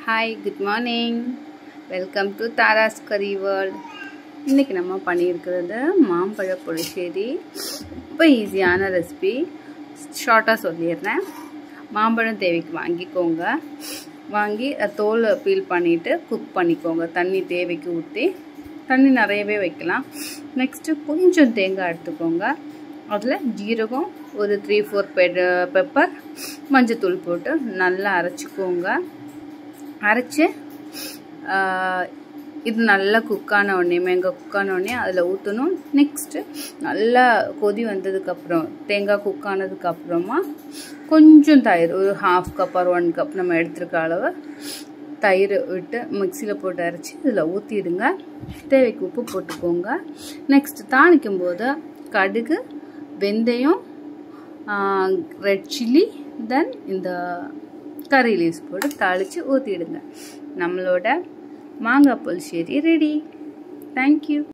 hi good morning welcome to Tara's curry world இன்றைக்கி நம்ம பண்ணியிருக்கிறது மாம்பழ புளிச்சேரி ரொம்ப ஈஸியான ரெசிபி ஷார்ட்டாக சொல்லிடுறேன் மாம்பழம் தேவைக்கு வாங்கிக்கோங்க வாங்கி தோலை பீல் பண்ணிவிட்டு குக் பண்ணிக்கோங்க தண்ணி தேவைக்கு ஊற்றி தண்ணி நிறையவே வைக்கலாம் நெக்ஸ்ட்டு கொஞ்சம் தேங்காய் எடுத்துக்கோங்க அதில் ஜீரகம் ஒரு த்ரீ ஃபோர் பெ பெப்பர் மஞ்சத்தூள் போட்டு நல்லா அரைச்சிக்கோங்க அரைச்சி இது நல்லா குக்கான உடனே மேங்காய் குக்கான உடனே அதில் ஊற்றணும் நெக்ஸ்ட்டு நல்லா கொதி வந்ததுக்கப்புறம் தேங்காய் குக்கானதுக்கப்புறமா கொஞ்சம் தயிர் ஒரு half cup or one cup நம்ம எடுத்துருக்க அளவு தயிர் விட்டு மிக்சியில் போட்டு அரைச்சி இதில் ஊற்றிடுங்க தேவைக்கு உப்பு போட்டுக்கோங்க நெக்ஸ்ட் தாளிக்கும் போது கடுகு வெந்தயம் ரெட் சில்லி தென் இந்த கறி லீவ்ஸ் போட்டு தாளித்து ஊற்றிடுங்க நம்மளோட மாங்காய் புளிச்சேரி ரெடி தேங்க்யூ